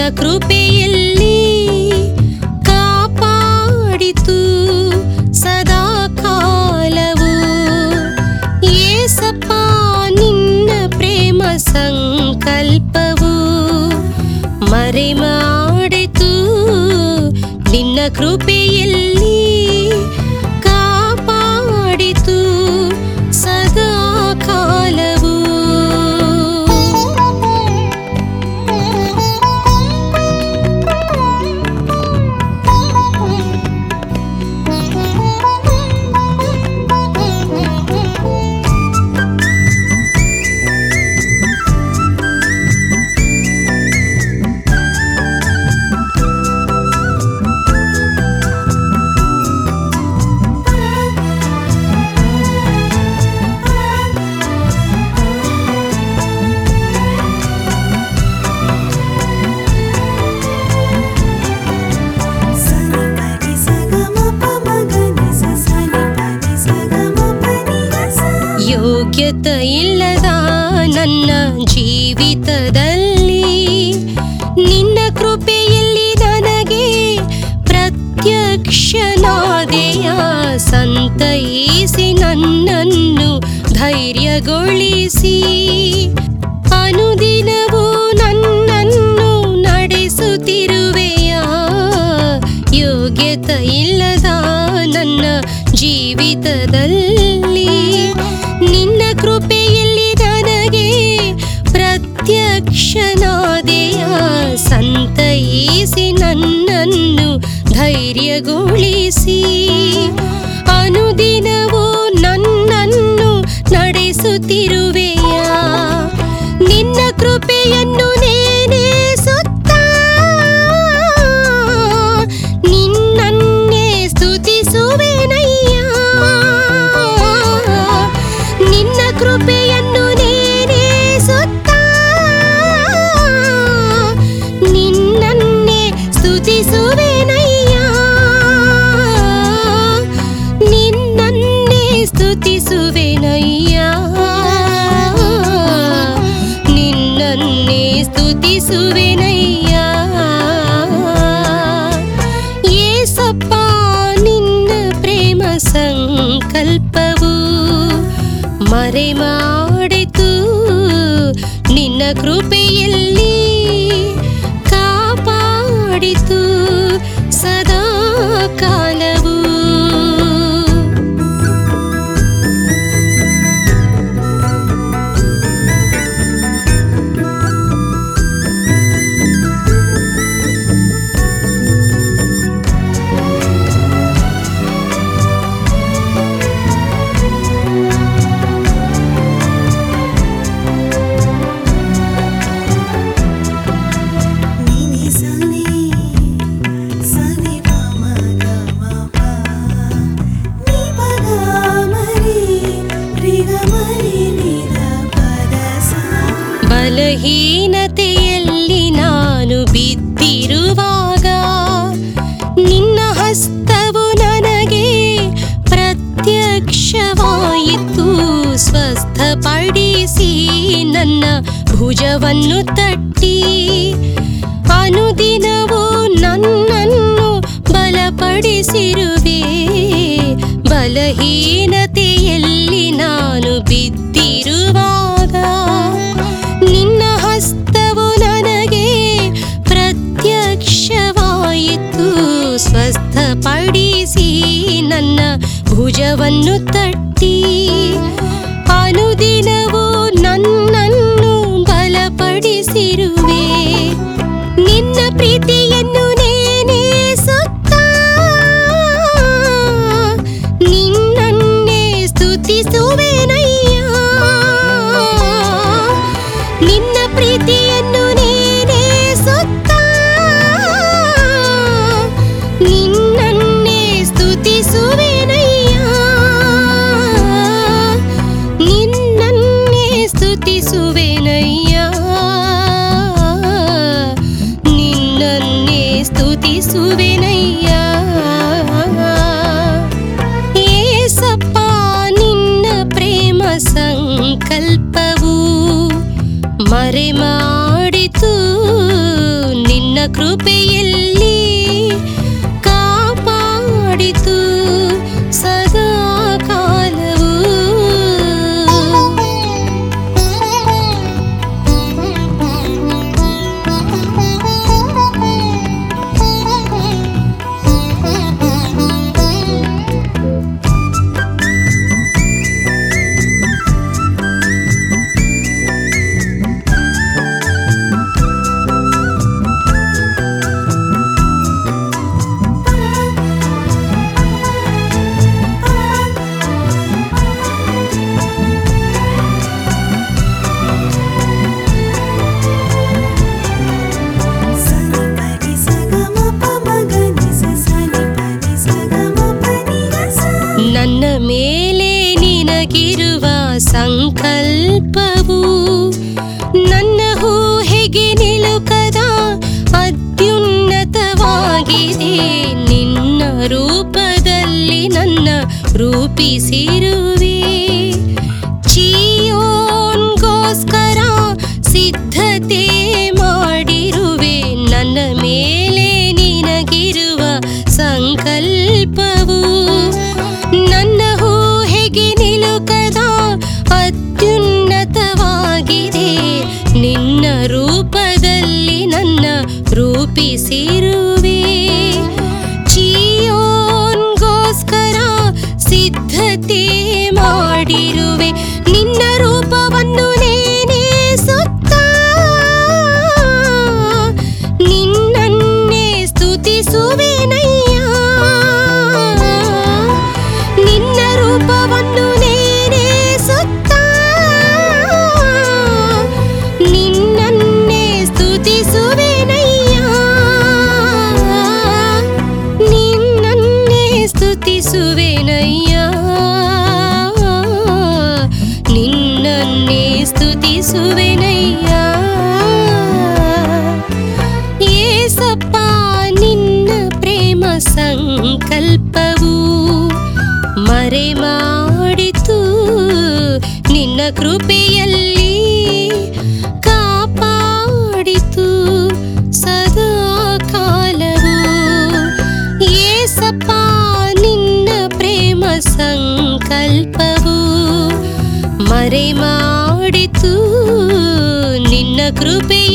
ಕೃಪೆಯಲ್ಲಿ ಕಾಪಾಡಿತು ಸದಾ ಕಾಲವು ಏಸಪ್ಪ ನಿನ್ನ ಪ್ರೇಮ ಸಂಕಲ್ಪವು ಮರೆ ಮಾಡಿತು ನಿನ್ನ ಕೃಪೆಯಲ್ಲಿ ಕಾಪಾಡಿತು ಸದಾ ಕಾಲವು ಸನಿ ಪನಿ ಸಗಮ ಪಮಗನಿ ಸನಿ ಪನಿ ಸಗಮ ಪನಿ ಗಸ ಯೋಗ್ಯತೆ ಇಲ್ಲದ ನನ್ನ ಜೀವಿತದಲ್ಲಿ ನಿನ್ನ ಕೃಪೆಯಲ್ಲಿ ನನಗೆ ಪ್ರತ್ಯಕ್ಷನಾದೆಯ ಸಂತೈಸಿ ನನ್ನನ್ನು ಧೈರ್ಯಗೊಳಿಸಿ ಅನುದಿನವೂ ನನ್ನನ್ನು ನಡೆಸುತ್ತಿರುವೆಯ ಯೋಗ್ಯತೆ ಇಲ್ಲದ ನನ್ನ ಜೀವಿತದಲ್ಲಿ ನಿನ್ನ ಕೃಪೆಯಲ್ಲಿ ನನಗೆ ಪ್ರತ್ಯಕ್ಷನಾದೆಯ ಸಂತೈಸಿ ನನ್ನನ್ನು ಧೈರ್ಯಗೊಳಿಸಿ ಅನುದಿನವೂ ನನ್ನನ್ನು ನಡೆಸುತ್ತಿರುವೆಯ ನಿನ್ನ ಕೃಪೆಯನ್ನು ನೇನೆಸುತ್ತಾ ನಿನ್ನನ್ನೇ ಸ್ತುತಿಸುವೆನಯ್ಯ ನಿನ್ನ ಕೃಪೆಯನ್ನು ನೇನೆಸುತ್ತಾ ನಿನ್ನನ್ನೇ ಸ್ತುತಿಸುವೆನಯ್ಯ ನಿನ್ನನ್ನೇ ಸ್ತುತಿಸುವೆನಯ್ಯ ನಿನ್ನನ್ನೇ ಸ್ತುತಿಸುವೆನಯ್ಯ ಏಸಪ್ಪ ನಿನ್ನ ಪ್ರೇಮ ಸಂಕಲ್ಪವು ಮರೆ ಮಾಡಿತು ನಿನ್ನ ಕೃಪೆಯಲ್ಲಿ ಕಾಪಾಡಿತು ಸದಾ ಕಾಲವು ನಿನಿ ಸನಿ ಸನಿ ಪಮ ಗಮ ಪ ನಿ ಪಗ ಮರಿ ರಿ ಗ ಮರಿ ನಿ ದ ಪದ ಸ ಬಲಹೀನತೆಯಲ್ಲಿ ನಾನು ಬಿದ್ದಿರುವಾಗ ನಿನ್ನ ಹಸ್ತವು ನನಗೆ ಪ್ರತ್ಯಕ್ಷವಾಯಿತು ಸ್ವಸ್ಥಪಡಿಸಿ ನನ್ನ ಭುಜವನ್ನು ತಟ್ಟಿ ಅನುದಿನವೂ ನನ್ನನ್ನು ಬಲಪಡಿಸಿರುವೆ ಬಲಹೀನತೆಯಲ್ಲಿ ನಾನು ಬಿದ್ದಿರುವಾಗ ನಿನ್ನ ಹಸ್ತವು ನನಗೆ ಪ್ರತ್ಯಕ್ಷವಾಯಿತು ಸ್ವಸ್ಥಪಡಿಸಿ ನನ್ನ ಭುಜವನ್ನು ತಟ್ಟಿ ಅನುದಿನವೂ ನನ್ನನ್ನು ಬಲಪಡಿಸಿರುವೆ ನಿನ್ನ ಪ್ರೀತಿಯನ್ನು ನೇನೆಸುತ್ತಾ ನಿನ್ನನ್ನೇ ಸ್ತುತಿಸುವೆನಯ್ಯ ನಿನ್ನ ಪ್ರೀತಿಯನ್ನು ನೇನೆಸುತ್ತಾ ನಿನ್ನನ್ನೇ ಸ್ತುತಿಸುವೆನಯ್ಯ ನಿನ್ನನ್ನೇ ಸ್ತುತಿಸುವೆನಯ್ಯ ನಿನ್ನನ್ನೇ ಸ್ತುತಿಸುವೆನಯ್ಯ ಏಸಪ್ಪ ನಿನ್ನ ಪ್ರೇಮ ಸಂಕಲ್ಪವು ಮರೆ ಮಾಡಿತು ನಿನ್ನ ರೂಪಿಸಿರುವೆ ಚಿಯೋನ್ಗೋಸ್ಕರ ಸಿದ್ಧತೆ ಮಾಡಿರುವೆ ನನ್ನ ಮೇಲೆ ನಿನಗಿರುವ ಸಂಕಲ್ಪವು ನನ್ನ ಊಹೆಗೆ ನಿಲುಕದ ಅತ್ಯುನ್ನತವಾಗಿದೆ ನಿನ್ನ ರೂಪದಲ್ಲಿ ನನ್ನ ರೂಪಿಸಿರುವೆ ಚಿಯೋನ್ಗೋಸ್ಕರ ಸಿದ್ಧತೆ ಮಾಡಿರುವೆ ನಿನ್ನ ರೂಪವನ್ನು ನೇನೇ ಸುತ್ತ ನಿನ್ನನ್ನೇ ಸ್ತುತಿಸುವೆನಯ್ಯ ನಿನ್ನ ರೂಪವನ್ನು ನೇನೇ ಸುತ್ತ ನಿನ್ನನ್ನೇ ಸ್ತುತಿಸುವೆನಯ್ಯ ನಿನ್ನನ್ನೇ ಸ್ತುತಿಸುವೆನಯ್ಯ ನಿನ್ನನ್ನೇ ಸ್ತುತಿಸುವೆನಯ್ಯ ಏಸಪ್ಪ ನಿನ್ನ ಪ್ರೇಮ ಸಂಕಲ್ಪವು ಮರೆ ಮಾಡಿತು ನಿನ್ನ ಕೃಪೆಯಲ್ಲಿ ಕಾಪಾಡಿತು ಸದಾ ಕಾಲವು ಏಸಪ್ಪ ನಿನ್ನ ಪ್ರೇಮ ಸಂಕಲ್ಪವು ಮರೆ ಮಾಡಿತು ನಿನ್ನ ಕೃಪೆ